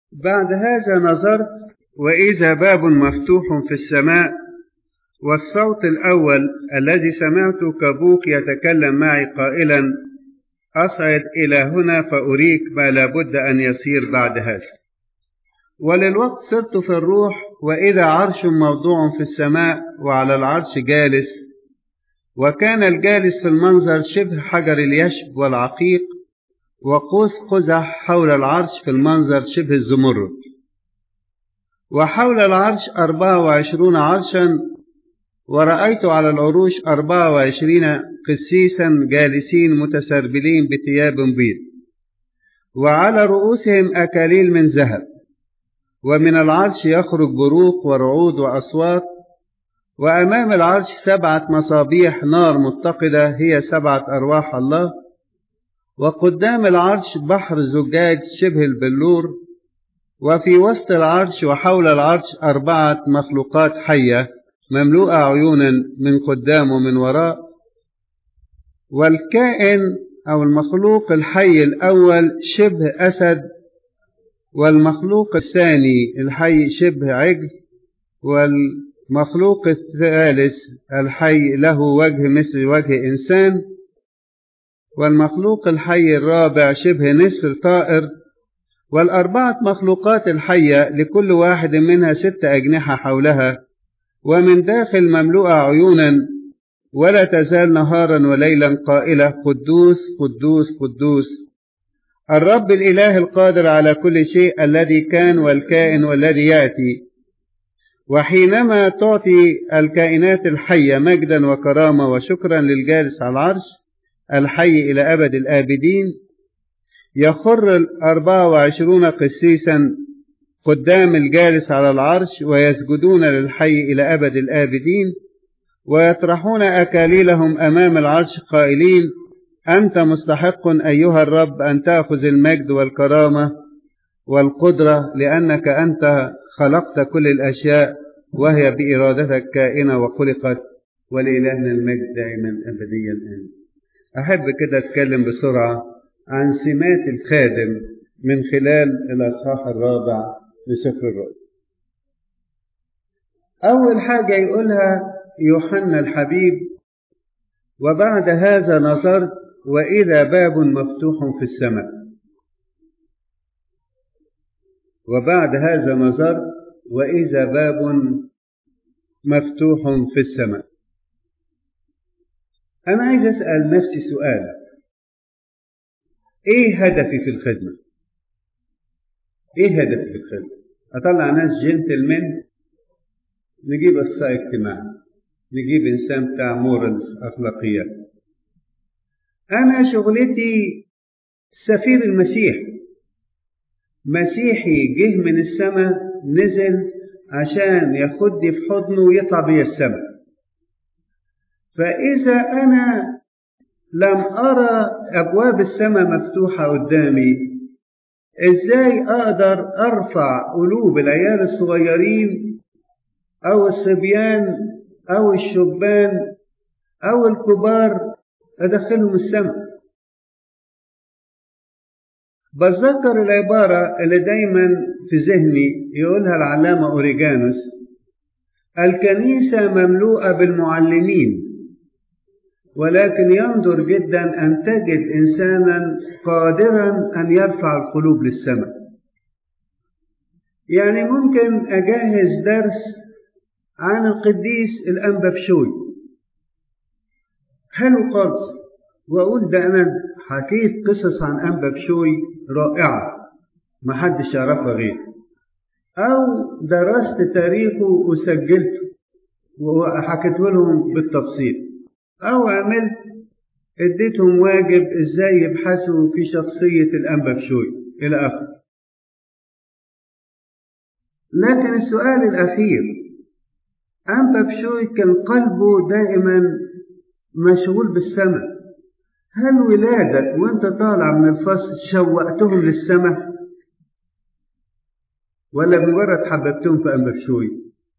بعد هذا نظرت وإذا باب مفتوح في السماء والصوت الأول الذي سمعته كبوك يتكلم معي قائلا أصعد إلى هنا فأريك ما لابد أن يصير بعد هذا وللوقت صرت في الروح وإذا عرش موضوع في السماء وعلى العرش جالس وكان الجالس في المنظر شبه حجر اليشب والعقيق وقوس قزح حول العرش في المنظر شبه الزمرد وحول العرش أربعة وعشرون عرشا ورأيت على العروش أربعة وعشرين قسيسا جالسين متسربلين بثياب بيض وعلى رؤوسهم أكاليل من ذهب ومن العرش يخرج بروق ورعود وأصوات وأمام العرش سبعة مصابيح نار متقدة هي سبعة أرواح الله وقدام العرش بحر زجاج شبه البلور وفي وسط العرش وحول العرش أربعة مخلوقات حية مملوءة عيونا من قدام ومن وراء والكائن أو المخلوق الحي الأول شبه أسد والمخلوق الثاني الحي شبه عجل والمخلوق الثالث الحي له وجه مثل وجه إنسان والمخلوق الحي الرابع شبه نسر طائر والأربعة مخلوقات الحية لكل واحد منها ست أجنحة حولها ومن داخل مملوءة عيونا ولا تزال نهارا وليلا قائلة قدوس قدوس قدوس الرب الإله القادر على كل شيء الذي كان والكائن والذي يأتي وحينما تعطي الكائنات الحية مجدا وكرامة وشكرا للجالس على العرش الحي إلى أبد الآبدين يخر الأربعة وعشرون قسيسا قدام الجالس على العرش ويسجدون للحي إلى أبد الآبدين ويطرحون أكاليلهم أمام العرش قائلين أنت مستحق أيها الرب أن تأخذ المجد والكرامة والقدرة لأنك أنت خلقت كل الأشياء وهي بإرادتك كائنة وخلقت ولإلهنا المجد دائما أبديا آمين أحب كده أتكلم بسرعة عن سمات الخادم من خلال الأصحاح الرابع لسفر الرؤيا أول حاجة يقولها يوحنا الحبيب وبعد هذا نظرت وإذا باب مفتوح في السماء وبعد هذا نظرت وإذا باب مفتوح في السماء أنا عايز أسأل نفسي سؤال إيه هدفي في الخدمة؟ إيه هدفي في الخدمة؟ أطلع ناس جنتلمان نجيب أخصائي اجتماعي نجيب إنسان بتاع مورالز أخلاقيات أنا شغلتي سفير المسيح مسيحي جه من السماء نزل عشان ياخدني في حضنه ويطلع بيا السماء فإذا أنا لم أرى أبواب السماء مفتوحة قدامي إزاي أقدر أرفع قلوب العيال الصغيرين أو الصبيان أو الشبان أو الكبار أدخلهم السماء بتذكر العبارة اللي دايما في ذهني يقولها العلامة أوريجانوس الكنيسة مملوءة بالمعلمين ولكن ينظر جدا أن تجد إنسانا قادرا أن يرفع القلوب للسماء يعني ممكن أجهز درس عن القديس الأنبا بشوي حلو خالص وأقول ده أنا حكيت قصص عن أنبا بشوي رائعة محدش يعرفها غيري أو درست تاريخه وسجلته وحكيته لهم بالتفصيل أو عملت اديتهم واجب ازاي يبحثوا في شخصية الأنبا بشوي إلى آخره لكن السؤال الأخير أنبا بشوي كان قلبه دائما مشغول بالسماء هل ولادك وانت طالع من الفصل شوقتهم للسماء ولا بمجرد حببتهم في أنبا بشوي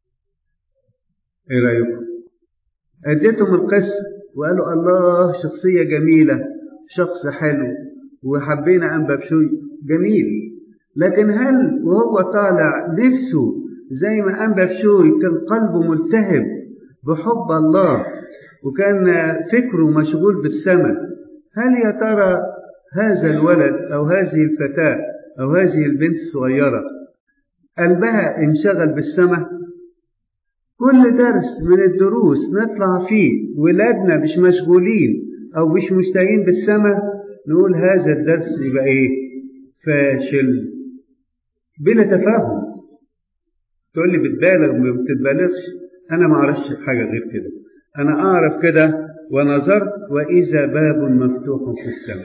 ايه رأيكم اديتهم القصة وقالوا الله شخصية جميلة شخص حلو وحبينا أنبا بشوي جميل لكن هل وهو طالع نفسه زي ما أنبا بشوي كان قلبه ملتهب بحب الله وكان فكره مشغول بالسماء هل يا ترى هذا الولد أو هذه الفتاة أو هذه البنت الصغيرة قلبها انشغل بالسماء كل درس من الدروس نطلع فيه ولادنا مش مشغولين أو مش مشتاقين بالسماء نقول هذا الدرس يبقى إيه فاشل بلا تفاهم تقول لي بتبالغ ما بتتبالغش أنا ما أعرفش حاجة غير كده أنا أعرف كده ونظرت وإذا باب مفتوح في السماء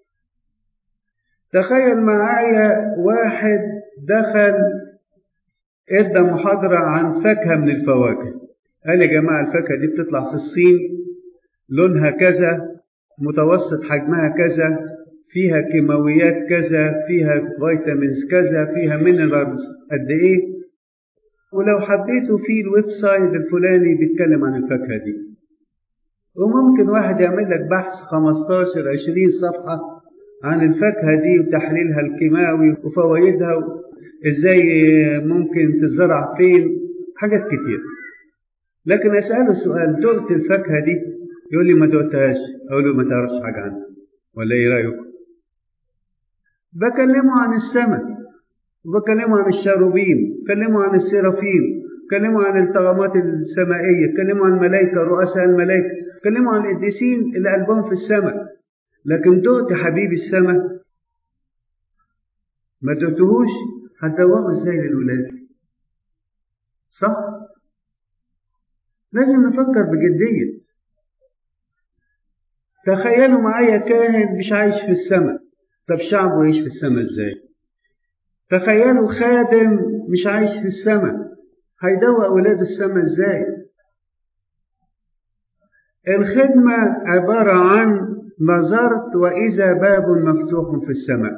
تخيل معايا واحد دخل ادى محاضرة عن فاكهة من الفواكه قال يا جماعة الفاكهة دي بتطلع في الصين لونها كذا متوسط حجمها كذا فيها كيماويات كذا فيها فيتامينز كذا فيها مينرالز قد ايه ولو حبيتوا في الويب سايت الفلاني بيتكلم عن الفاكهة دي وممكن واحد يعمل لك بحث 15 20 صفحة عن الفاكهة دي وتحليلها الكيماوي وفوائدها ازاي ممكن تزرع فين حاجات كتير لكن اسأله سؤال دقت الفاكهة دي يقول لي ما دقتهاش اقول له ما تعرفش حاجة عنها ولا ايه رأيكم بكلمه عن السماء وبكلمه عن الشاروبيم بكلمه عن السيرافيم بكلمه عن الطغمات السمائية بكلمه عن الملائكة رؤساء الملائكة بكلمه عن القديسين اللي قلبهم في السماء لكن دقت حبيبي السماء ما دقتهوش هتدوقه ازاي للولاد صح لازم نفكر بجدية تخيلوا معايا كاهن مش عايش في السماء طب شعبه يعيش في السماء ازاي تخيلوا خادم مش عايش في السماء هيدوق ولاد السماء ازاي الخدمة عبارة عن نظرت وإذا باب مفتوح في السماء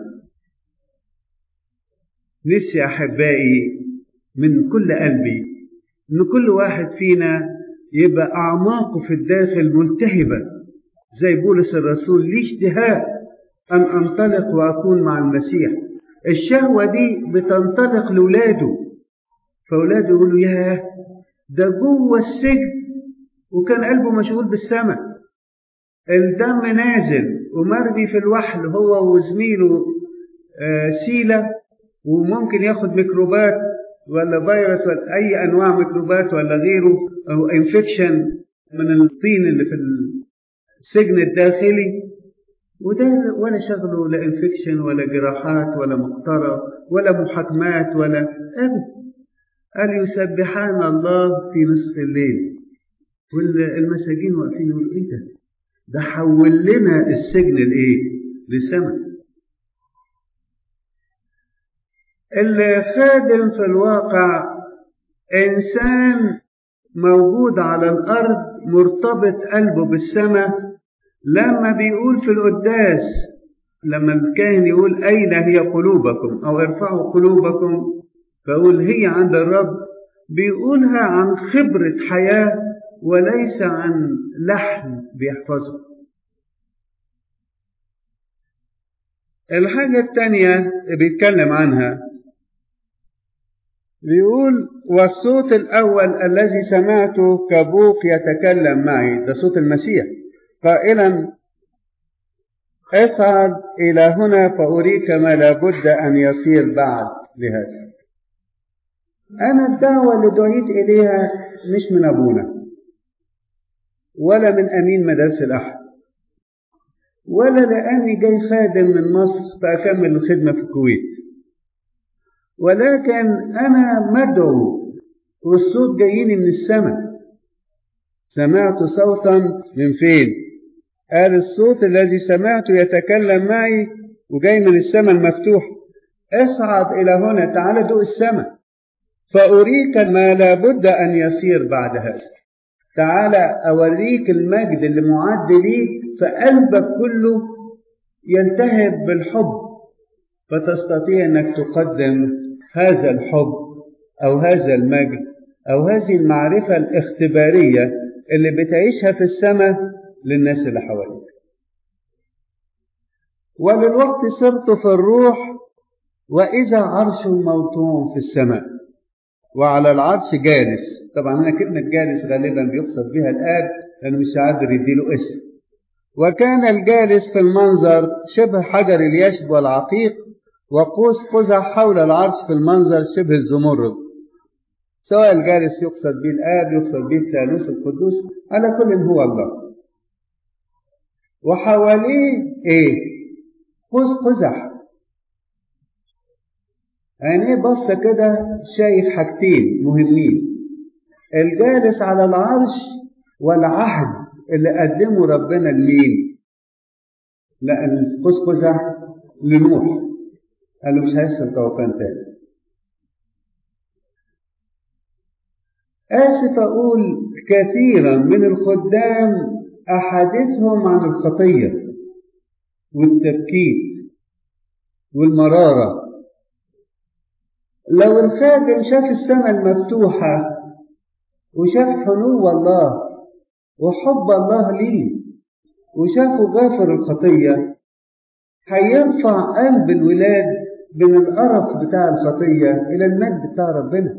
نفسي أحبائي من كل قلبي إن كل واحد فينا يبقى أعماقه في الداخل ملتهبة زي بولس الرسول ليه اشتهاء أن أنطلق وأكون مع المسيح الشهوة دي بتنطلق لولاده فولاده يقولوا ياه ده جوه السجن وكان قلبه مشغول بالسماء الدم نازل ومرمي في الوحل هو وزميله سيلة وممكن ياخد ميكروبات ولا فيروس ولا أي أنواع ميكروبات ولا غيره أو انفكشن من الطين اللي في السجن الداخلي وده ولا شغله لا انفكشن ولا جراحات ولا مقطرة ولا محاكمات ولا أبدا قال يسبحان الله في نصف الليل والمساجين واقفين يقولوا ايه ده ده حول لنا السجن لايه لسماء الخادم في الواقع انسان موجود على الارض مرتبط قلبه بالسماء لما بيقول في القداس لما الكاهن يقول اين هي قلوبكم او ارفعوا قلوبكم فأقول هي عند الرب بيقولها عن خبرة حياة وليس عن لحن بيحفظه الحاجة الثانية بيتكلم عنها بيقول والصوت الأول الذي سمعته كبوق يتكلم معي ده صوت المسيح قائلا اصعد إلى هنا فأريك ما لابد أن يصير بعد لهذا أنا الدعوة اللي دعيت إليها مش من أبونا ولا من أمين مدارس الأحد ولا لأني جاي خادم من مصر فأكمل الخدمة في الكويت ولكن أنا مدعو والصوت جايني من السماء سمعت صوتا من فين قال الصوت الذي سمعته يتكلم معي وجاي من السماء المفتوح اصعد إلى هنا تعال دوق السماء فأريك ما لابد أن يصير بعد هذا تعالى أوريك المجد اللي معد ليك فقلبك كله يلتهب بالحب فتستطيع أنك تقدم هذا الحب أو هذا المجد أو هذه المعرفة الاختبارية اللي بتعيشها في السماء للناس اللي حواليك وللوقت صرت في الروح وإذا عرش موضوع في السماء وعلى العرش جالس طبعا هنا كلمة جالس غالبا بيقصد بها الآب لأنه مش قادر يديله اسم وكان الجالس في المنظر شبه حجر اليشب والعقيق وقوس قزح حول العرش في المنظر شبه الزمرد سواء الجالس يقصد به الآب يقصد به الثالوث القدوس على كل هو الله وحواليه ايه قوس قزح عينيه بصة كده شايف حاجتين مهمين الجالس على العرش والعهد اللي قدمه ربنا لمين لا القوس قزح لنوح قال له مش هيحصل طوفان تاني آسف أقول كثيرا من الخدام أحاديثهم عن الخطية والتبكيت والمرارة لو الخادم شاف السماء المفتوحة وشاف حنو الله وحب الله ليه وشافه غافر الخطية هيرفع قلب الولاد من القرف بتاع الخطية إلى المجد بتاع ربنا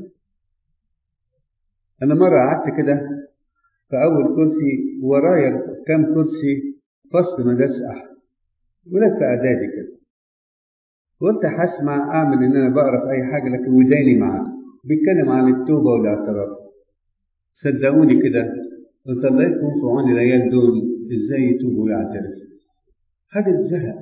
أنا مرة قعدت كده في أول كرسي ورايا كام كرسي فصل مدرسة أحد ولاد في إعدادي كده قلت هسمع أعمل إن أنا بقرا في أي حاجة لكن وداني معاه بيتكلم عن التوبة والاعتراف صدقوني كده قلت الله يكون في عون العيال دول إزاي يتوبوا ويعترفوا حاجة زهق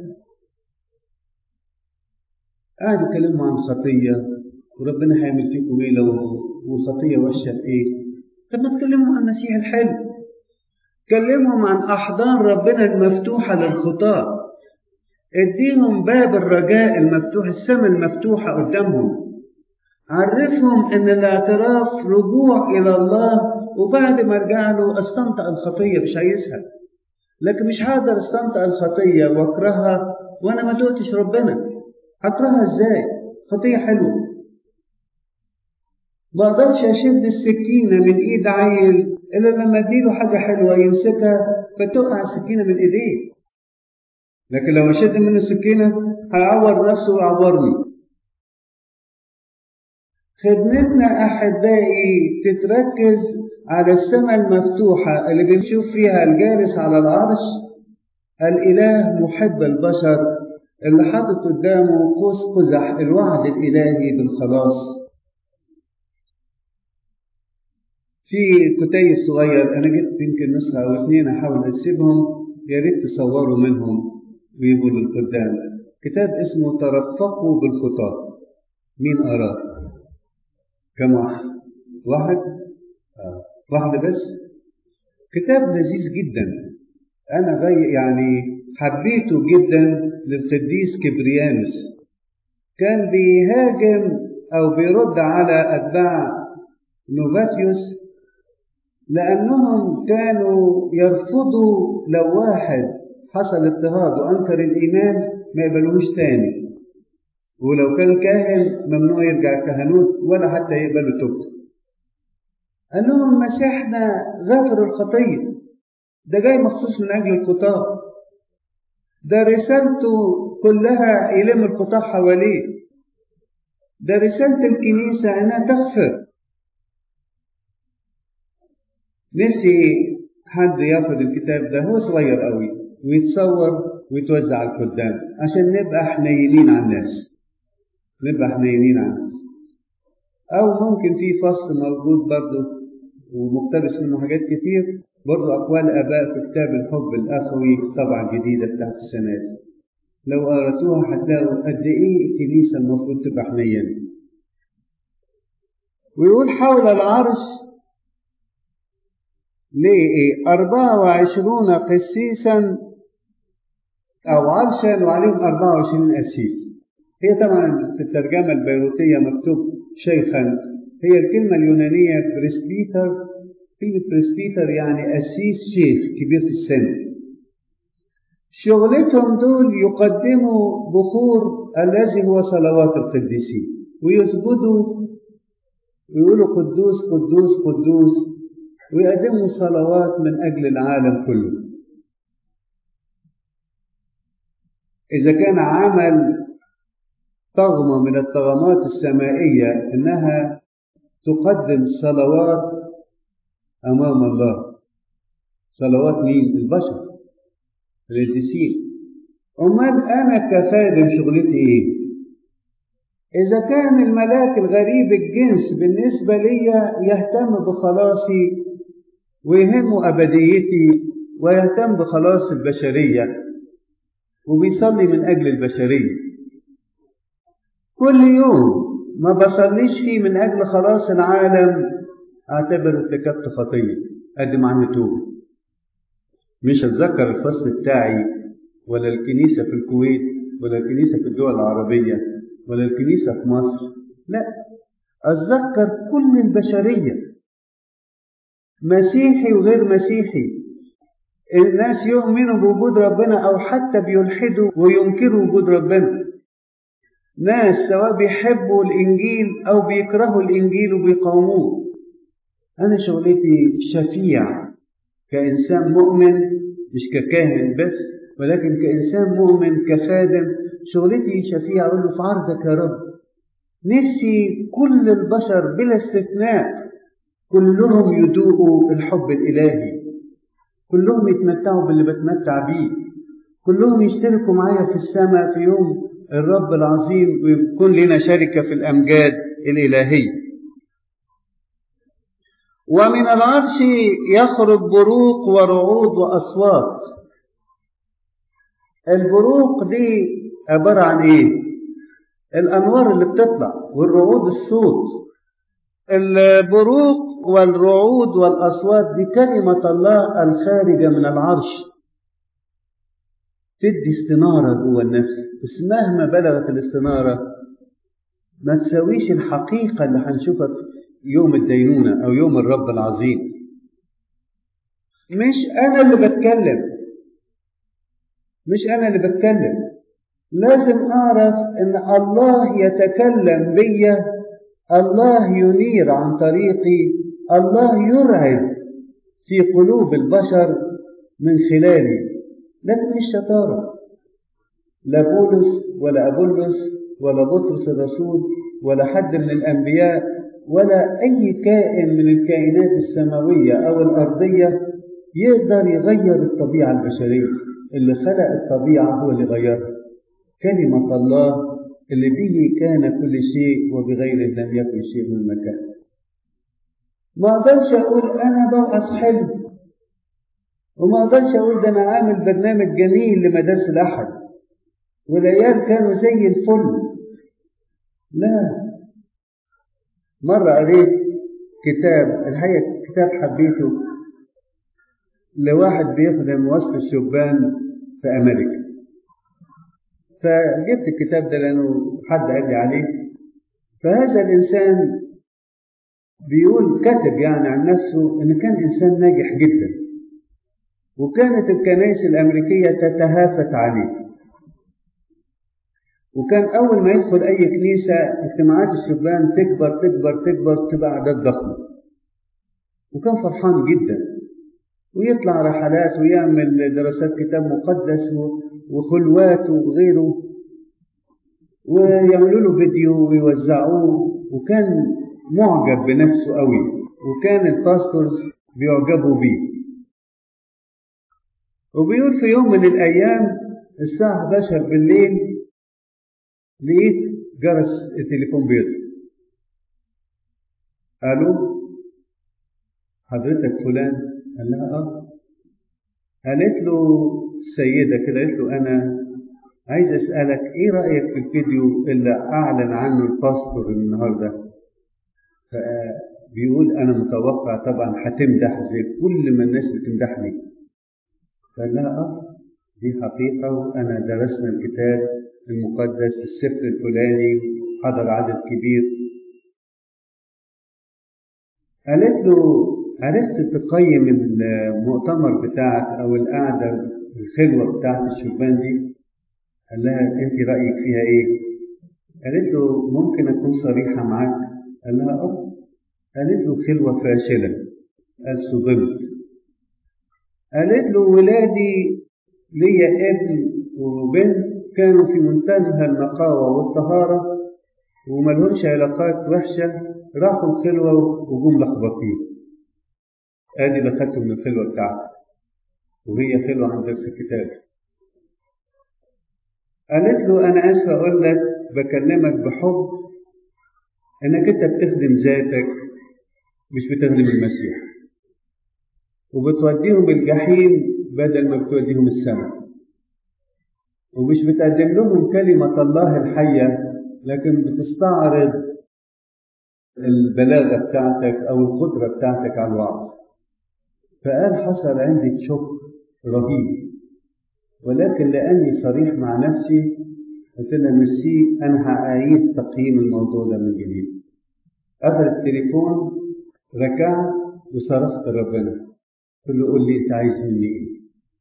قعدوا يتكلموا عن خطية وربنا هيعمل فيكم ايه لو وخطية وحشة في ايه طب ما تكلموا عن المسيح الحلو كلمهم عن أحضان ربنا المفتوحة للخطاة اديهم باب الرجاء المفتوح السماء المفتوحة قدامهم عرفهم ان الاعتراف رجوع الى الله وبعد ما ارجع له استنطق الخطية مش عايزها لكن مش هقدر استنطق الخطية واكرهها وانا ما دقتش ربنا هكرهها ازاي خطية حلوة ما اقدرش اشد السكينة من ايد عيل الا لما اديله حاجة حلوة يمسكها فتقع السكينة من ايديه لكن لو اشد منه السكينة هيعور نفسه ويعورني خدمتنا احبائي تتركز على السماء المفتوحة اللي بنشوف فيها الجالس على العرش الاله محب البشر اللي حاطط قدامه قوس قزح الوعد الالهي بالخلاص في كتيب صغير انا جبت يمكن نسخه او اثنين احاول اسيبهم يا ريت تصوروا منهم ويجوا للقدام كتاب اسمه ترفقوا بالخطاة مين قراه كم واحد واحد آه. واحدة بس كتاب لذيذ جدا انا غي يعني حبيته جدا للقديس كبريانوس كان بيهاجم او بيرد على اتباع نوفاتيوس لانهم كانوا يرفضوا لو واحد حصل اضطهاد وانكر الايمان ما يقبلوش تاني ولو كان كاهن ممنوع يرجع كهنوت ولا حتى يقبلوا توبته قال لهم مسيحنا غافر الخطيه ده جاي مخصوص من اجل الخطاه ده رسالته كلها يلم الخطاه حواليه ده رساله الكنيسه انها تغفر نفسي حد ياخد الكتاب ده هو صغير قوي ويتصور ويتوزع على القدام عشان نبقى حنينين على الناس نبقى حنينين على الناس او ممكن في فصل موجود برضه ومقتبس منه حاجات كتير برضه اقوال اباء في كتاب الحب الاخوي الطبعه الجديده بتاعت السنه دي لو قرأتوها هتلاقوا قد ايه الكنيسه المفروض تبقى حنينه ويقول حول العرش ليه ايه أربعة وعشرون قسيسا أو عرشا وعليهم أربعة وعشرين قسيس هي طبعا في الترجمة البيروتية مكتوب شيخا هي الكلمة اليونانية بريسبيتر كلمة بريسبيتر يعني قسيس شيخ كبير في السن شغلتهم دول يقدموا بخور الذي هو صلوات القديسين ويسجدوا ويقولوا قدوس قدوس قدوس ويقدموا صلوات من أجل العالم كله إذا كان عمل طغمة من الطغمات السمائية إنها تقدم الصلوات أمام الله صلوات مين؟ البشر القديسين أمال أنا كخادم شغلتي إيه؟ إذا كان الملاك الغريب الجنس بالنسبة لي يهتم بخلاصي ويهمه أبديتي ويهتم بخلاص البشرية وبيصلي من أجل البشرية كل يوم ما بصليش فيه من أجل خلاص العالم أعتبر ارتكبت خطية أقدم عنه توبة مش أتذكر الفصل بتاعي ولا الكنيسة في الكويت ولا الكنيسة في الدول العربية ولا الكنيسة في مصر لا أتذكر كل البشرية مسيحي وغير مسيحي الناس يؤمنوا بوجود ربنا أو حتى بيلحدوا وينكروا وجود ربنا ناس سواء بيحبوا الإنجيل أو بيكرهوا الإنجيل وبيقاوموه أنا شغلتي شفيع كإنسان مؤمن مش ككاهن بس ولكن كإنسان مؤمن كخادم شغلتي شفيع أقول له في عرضك يا رب نفسي كل البشر بلا استثناء كلهم يدوقوا الحب الإلهي كلهم يتمتعوا باللي بتمتع بيه كلهم يشتركوا معايا في السماء في يوم الرب العظيم ويكون لنا شركة في الأمجاد الإلهية ومن العرش يخرج بروق ورعود وأصوات البروق دي عبارة عن إيه؟ الأنوار اللي بتطلع والرعود الصوت البروق والرعود والأصوات دي كلمة الله الخارجة من العرش تدي استنارة جوه النفس بس مهما بلغت الاستنارة ما تساويش الحقيقة اللي هنشوفها في يوم الدينونة أو يوم الرب العظيم مش أنا اللي بتكلم مش أنا اللي بتكلم لازم أعرف إن الله يتكلم بيا الله ينير عن طريقي الله يرعب في قلوب البشر من خلالي لكن مش شطارة لا بولس ولا أبولس ولا بطرس الرسول ولا حد من الأنبياء ولا أي كائن من الكائنات السماوية أو الأرضية يقدر يغير الطبيعة البشرية اللي خلق الطبيعة هو اللي غيرها كلمة الله اللي به كان كل شيء وبغيره لم يكن شيء من مكان ما اقدرش اقول انا بوعظ حلو وما اقدرش اقول ده انا عامل برنامج جميل لمدارس الاحد والعيال كانوا زي الفل لا مرة قريت كتاب الحقيقة كتاب حبيته لواحد بيخدم وسط الشبان في أمريكا فجبت الكتاب ده لأنه حد قال لي عليه فهذا الإنسان بيقول كتب يعني عن نفسه إن كان إنسان ناجح جدا وكانت الكنائس الأمريكية تتهافت عليه وكان أول ما يدخل أي كنيسة اجتماعات الشبان تكبر تكبر تكبر تبقى أعداد ضخمة وكان فرحان جدا ويطلع رحلات ويعمل دراسات كتاب مقدس وخلوات وغيره ويعملوا له فيديو ويوزعوه وكان معجب بنفسه قوي وكان الباستورز بيعجبوا بيه وبيقول في يوم من الأيام الساعة 11 بالليل لقيت جرس التليفون بيضرب الو حضرتك فلان قال لها اه قالت له السيدة كده قالت له أنا عايز أسألك إيه رأيك في الفيديو اللي أعلن عنه الباستور النهاردة فبيقول أنا متوقع طبعا هتمدح زي كل ما الناس بتمدحني قال لها آه دي حقيقة وأنا درسنا الكتاب المقدس السفر الفلاني حضر عدد كبير قالت له عرفت تقيم المؤتمر بتاعك او القعده الخلوه بتاعت الشبان دي قال لها انت رايك فيها ايه قالت له ممكن اكون صريحه معاك قال لها اه قالت له خلوه فاشله قال صدمت قالت له ولادي ليا ابن وبنت كانوا في منتهى النقاوة والطهارة وملهمش علاقات وحشة راحوا الخلوة وجم لخبطين ادي اللي خدته من الخلوة بتاعتك وهي خلوة عن درس الكتاب قالت له أنا آسفة أقول لك بكلمك بحب إنك أنت بتخدم ذاتك مش بتخدم المسيح وبتوديهم الجحيم بدل ما بتوديهم السماء ومش بتقدم لهم كلمة الله الحية لكن بتستعرض البلاغة بتاعتك أو القدرة بتاعتك على الوعظ فقال حصل عندي تشك رهيب ولكن لأني صريح مع نفسي قلت لها ميرسي أنا هأعيد تقييم الموضوع ده من جديد قفل التليفون ركعت وصرخت لربنا قلت له قول لي أنت عايز مني إيه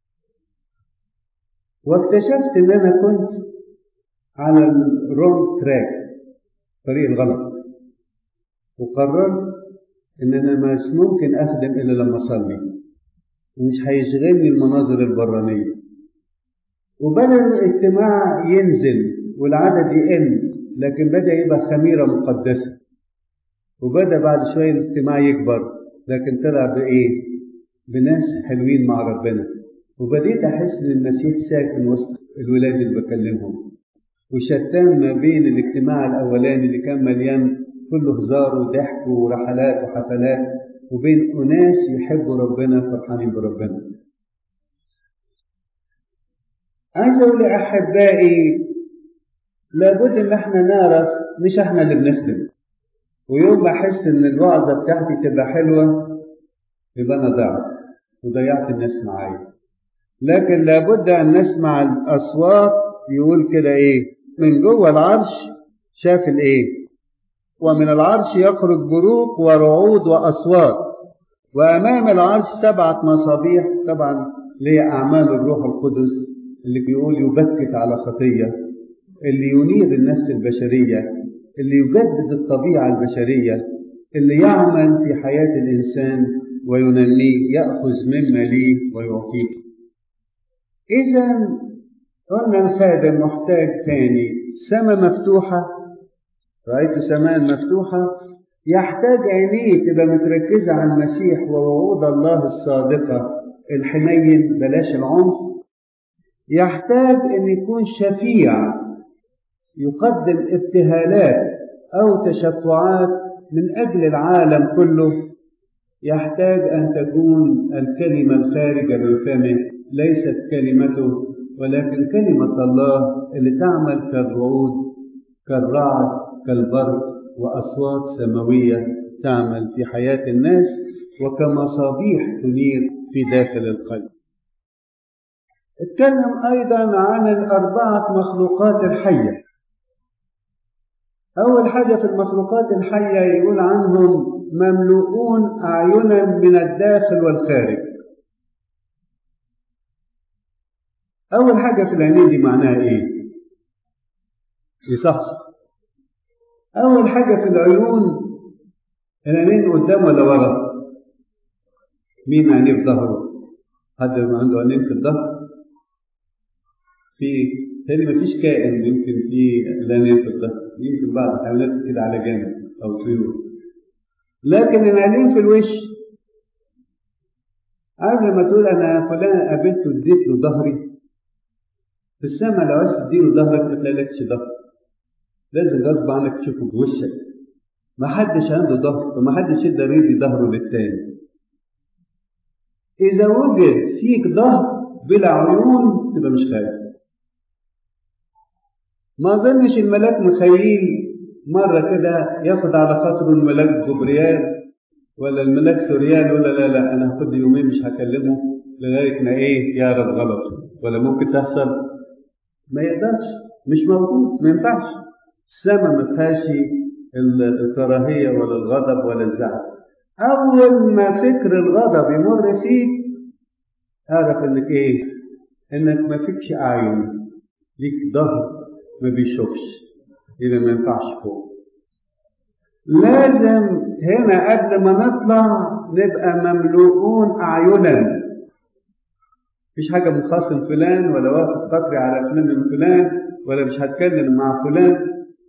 واكتشفت إن أنا كنت على الرونج تراك طريق الغلط وقررت إن أنا مش ممكن أخدم إلا لما أصلي ومش هيشغلني المناظر البرانية وبدأ الاجتماع ينزل والعدد يقل لكن بدأ يبقى خميرة مقدسة وبدأ بعد شوية الاجتماع يكبر لكن طلع بإيه؟ بناس حلوين مع ربنا وبديت أحس إن المسيح ساكن وسط الولاد اللي بكلمهم وشتان ما بين الاجتماع الأولاني اللي كان مليان كله هزار وضحك ورحلات وحفلات وبين أناس يحبوا ربنا فرحانين بربنا عايز أقول لأحبائي لابد إن احنا نعرف مش احنا اللي بنخدم ويوم ما أحس إن الوعظة بتاعتي تبقى حلوة يبقى أنا ضعت وضيعت الناس معايا لكن لابد أن نسمع الأصوات يقول كده إيه من جوه العرش شاف الإيه ومن العرش يخرج بروق ورعود وأصوات وأمام العرش سبعة مصابيح طبعا اللي هي أعمال الروح القدس اللي بيقول يبكت على خطية اللي ينير النفس البشرية اللي يجدد الطبيعة البشرية اللي يعمل في حياة الإنسان وينميه يأخذ مما ليه ويعطيه إذا قلنا الخادم محتاج تاني سماء مفتوحة رأيت سماء مفتوحة يحتاج عينيه تبقى متركزة على المسيح ووعود الله الصادقة الحنين بلاش العنف يحتاج أن يكون شفيع يقدم ابتهالات أو تشفعات من أجل العالم كله يحتاج أن تكون الكلمة الخارجة من فمه ليست كلمته ولكن كلمة الله اللي تعمل كالرعود كالرعد كالبرق وأصوات سماوية تعمل في حياة الناس وكمصابيح تنير في داخل القلب اتكلم أيضا عن الأربعة مخلوقات الحية أول حاجة في المخلوقات الحية يقول عنهم مملوءون أعينا من الداخل والخارج أول حاجة في العينين دي معناها إيه؟ يصحصح أول حاجة في العيون العينين قدام ولا ورا؟ مين عينيه في ظهره؟ حد ما عنده عينين في الظهر؟ في تاني مفيش كائن يمكن في العينين في الظهر يمكن بعض الحيوانات كده على جانب أو طيور لكن العينين في الوش عارف لما تقول أنا فلان قابلته اديت له ظهري في السماء لو عايز تديله ظهرك ما تلاقيلكش ظهر لازم غصب عنك تشوفه بوشك ما حدش عنده ظهر وما حدش يقدر يدي ظهره للتاني إذا وجد فيك ظهر بلا عيون تبقى مش خايف ما أظنش الملاك مخيل مرة كده ياخد على خاطره الملاك جبريال ولا الملاك سوريال ولا لا لا أنا هاخد يومين مش هكلمه لغاية ما إيه يعرف غلطه ولا ممكن تحصل ما يقدرش مش موجود ما ينفعش السماء ما فيهاش الكراهيه ولا الغضب ولا الزعل اول ما فكر الغضب يمر فيك اعرف انك ايه انك ما فيكش اعين ليك ظهر ما بيشوفش يبقى ما ينفعش فوق لازم هنا قبل ما نطلع نبقى مملوءون اعينا مفيش حاجة من خاصم فلان ولا واخد خاطري على فلان من فلان ولا مش هتكلم مع فلان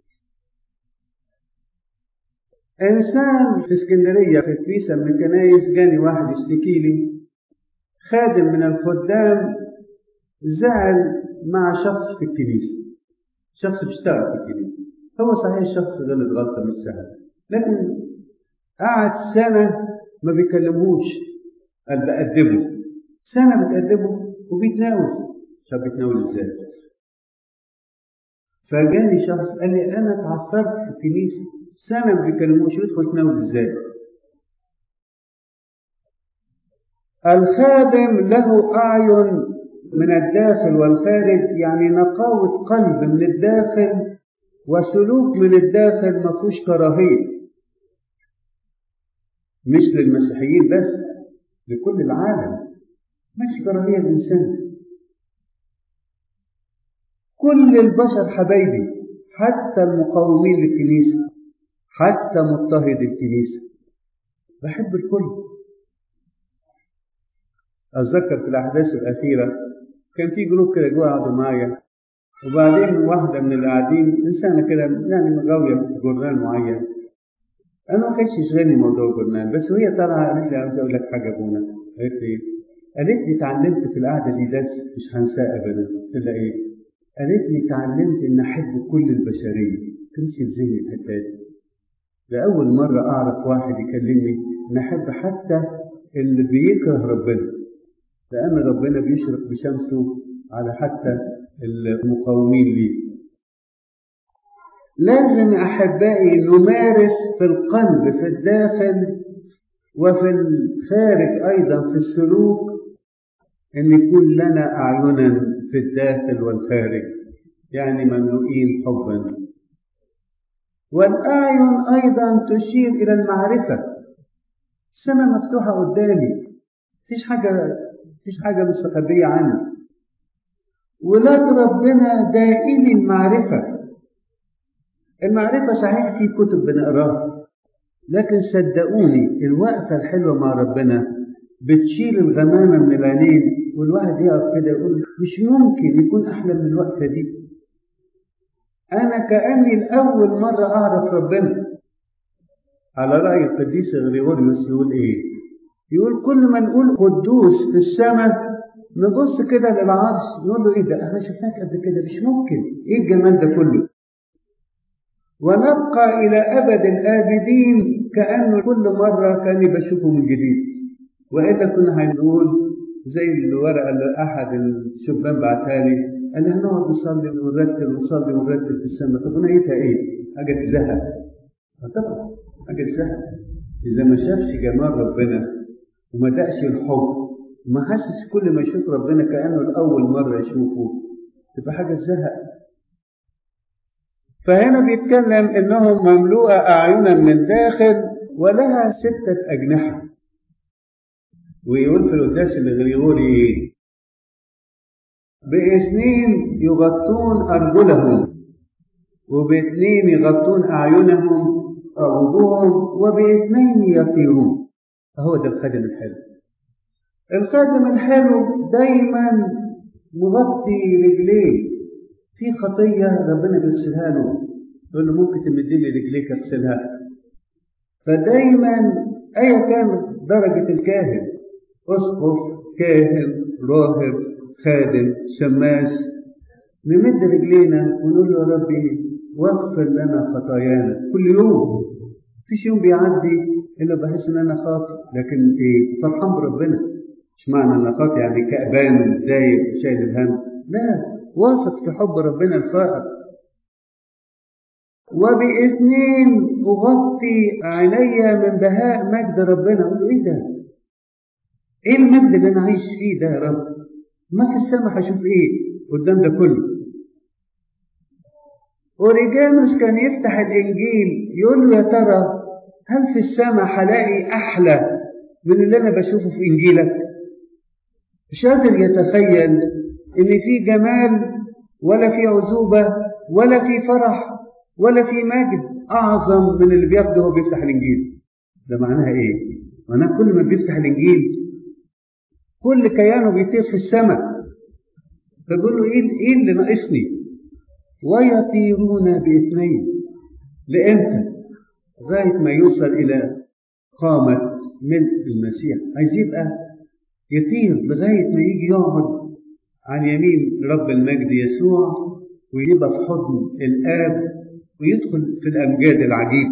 إنسان في اسكندرية في كنيسة من الكنايس جاني واحد يشتكي لي خادم من الخدام زعل مع شخص في الكنيسة شخص بيشتغل في الكنيسة هو صحيح الشخص غلط غلطة مش سهلة لكن قعد سنة ما بيكلمهوش قال بأدبه سنة بتأدبه وبيتناول طب بيتناول ازاي؟ فجاني شخص قال لي أنا اتعثرت في الكنيسة سنة ما بيكلموش يدخل يتناول ازاي؟ الخادم له أعين من الداخل والخارج يعني نقاوة قلب من الداخل وسلوك من الداخل ما فيهوش كراهية مش للمسيحيين بس لكل العالم مش كراهية الإنسان كل البشر حبايبي حتى المقاومين للكنيسة حتى مضطهد الكنيسة بحب الكل أتذكر في الأحداث الأخيرة كان في جروب كده جوا قعدوا معايا وبعدين واحدة من اللي قاعدين إنسانة كده يعني مغاوية في جورنال معين أنا ما كانش يشغلني موضوع الجورنال بس وهي طالعة قالت لي عاوز أقول لك حاجة يا أبونا قالت لي قالت لي اتعلمت في القعدة دي درس مش هنساه أبدا قلت لها إيه؟ قالت لي اتعلمت إن أحب كل البشرية كنتش في ذهني الحتة دي ده أول مرة أعرف واحد يكلمني إن أحب حتى اللي بيكره ربنا لأن ربنا بيشرق بشمسه على حتى المقاومين ليه لازم أحبائي نمارس في القلب في الداخل وفي الخارج أيضا في السلوك أن يكون لنا أعينا في الداخل والخارج يعني مملوئين حبا والأعين أيضا تشير إلى المعرفة السماء مفتوحة قدامي مفيش حاجة مفيش حاجة مستخبية عني ولاد ربنا دائمي المعرفة المعرفة صحيح في كتب بنقراها لكن صدقوني الوقفة الحلوة مع ربنا بتشيل الغمامة من العينين والواحد يقف كده يقول مش ممكن يكون أحلى من الوقفة دي أنا كأني لأول مرة أعرف ربنا على رأي القديس غريغوريوس يقول إيه؟ يقول كل ما نقول قدوس في السماء نبص كده للعرش نقول له إيه ده؟ إحنا شفناك قبل كده مش ممكن إيه الجمال ده كله؟ ونبقى إلى أبد الآبدين كأنه كل مرة كان بشوفه من جديد وإلا كنا هنقول زي الورقة اللي أحد الشبان بعتها لي قال هنقعد نصلي ونرتل ونصلي ونرتل في السماء طب ونيتها إيه؟ حاجة تزهق طبعا حاجة تزهق إذا ما شافش جمال ربنا وما دقش الحب وما حسش كل ما يشوف ربنا كأنه لأول مرة يشوفه تبقى حاجة تزهق فهنا بيتكلم انهم مملوءة اعينا من داخل ولها ستة اجنحة ويقول في القداس الغريغوري باثنين يغطون ارجلهم وباثنين يغطون اعينهم او وجوههم وباثنين يطيرون هو ده الخادم الحلو الخادم الحلو دايما مغطي رجليه في خطية ربنا بيغسلها له يقول له ممكن تمد لي رجليك اغسلها فدايما أيا كان درجة الكاهن أسقف كاهن راهب خادم شماس نمد رجلينا ونقول له يا ربي واغفر لنا خطايانا كل يوم مفيش يوم بيعدي إلا بحس إن أنا خاطئ لكن إيه فرحان بربنا مش معنى أنا خاطئ يعني كأبان ومتضايق وشايل الهم لا واثق في حب ربنا الفائق وباثنين أغطي عيني من بهاء مجد ربنا أقول له إيه ده؟ إيه المجد اللي أنا عايش فيه ده يا رب؟ ما في السماء هشوف إيه قدام ده كله؟ أوريجانوس كان يفتح الإنجيل يقول له يا ترى هل في السماء هلاقي أحلى من اللي أنا بشوفه في إنجيلك؟ مش قادر يتخيل إن في جمال ولا في عزوبة ولا في فرح ولا في مجد أعظم من اللي بياخده وهو بيفتح الإنجيل ده معناها إيه؟ معناها كل ما بيفتح الإنجيل كل كيانه بيطير في السماء فبيقول له ايه ايه اللي ناقصني ويطيرون باثنين لامتى لغايه ما يوصل الى قامه ملء المسيح عايز يبقى يطير لغايه ما يجي يقعد عن يمين رب المجد يسوع ويبقى في حضن الاب ويدخل في الامجاد العجيب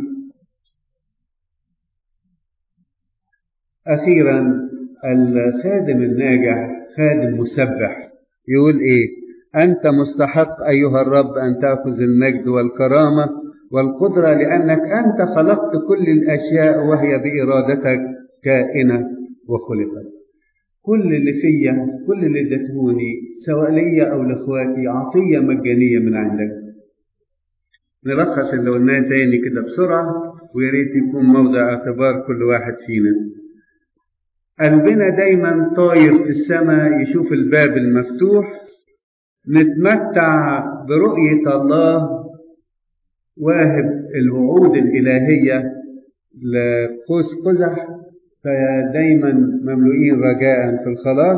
اخيرا الخادم الناجح خادم مسبح يقول ايه انت مستحق ايها الرب ان تاخذ المجد والكرامه والقدره لانك انت خلقت كل الاشياء وهي بارادتك كائنه وخلقت كل اللي فيا كل اللي اديتهوني سواء ليا او لاخواتي عطيه مجانيه من عندك نلخص اللي قلناه تاني كده بسرعه ويا ريت يكون موضع اعتبار كل واحد فينا قلبنا دايما طاير في السماء يشوف الباب المفتوح نتمتع برؤية الله واهب الوعود الإلهية لقوس قزح فدايما مملوئين رجاء في الخلاص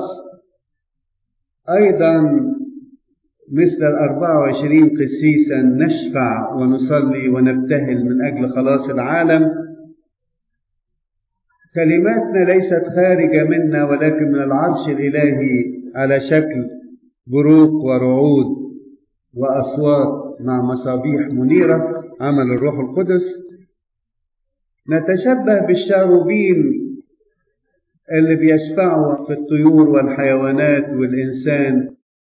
أيضا مثل الأربعة وعشرين قسيسا نشفع ونصلي ونبتهل من أجل خلاص العالم كلماتنا ليست خارجة منا ولكن من العرش الإلهي على شكل بروق ورعود وأصوات مع مصابيح منيرة عمل الروح القدس نتشبه بالشاروبيم اللي بيشفعوا في الطيور والحيوانات والإنسان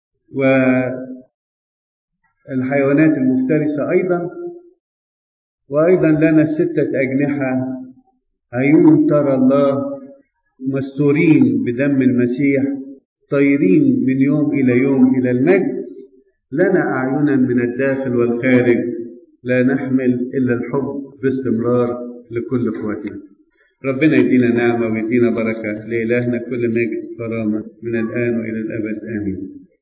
والحيوانات المفترسة أيضا وأيضا لنا ستة أجنحة عيون ترى الله مستورين بدم المسيح طايرين من يوم إلى يوم إلى المجد لنا أعينا من الداخل والخارج لا نحمل إلا الحب باستمرار لكل إخواتنا ربنا يدينا نعمة ويدينا بركة لإلهنا كل مجد كرامة من الآن وإلى الأبد آمين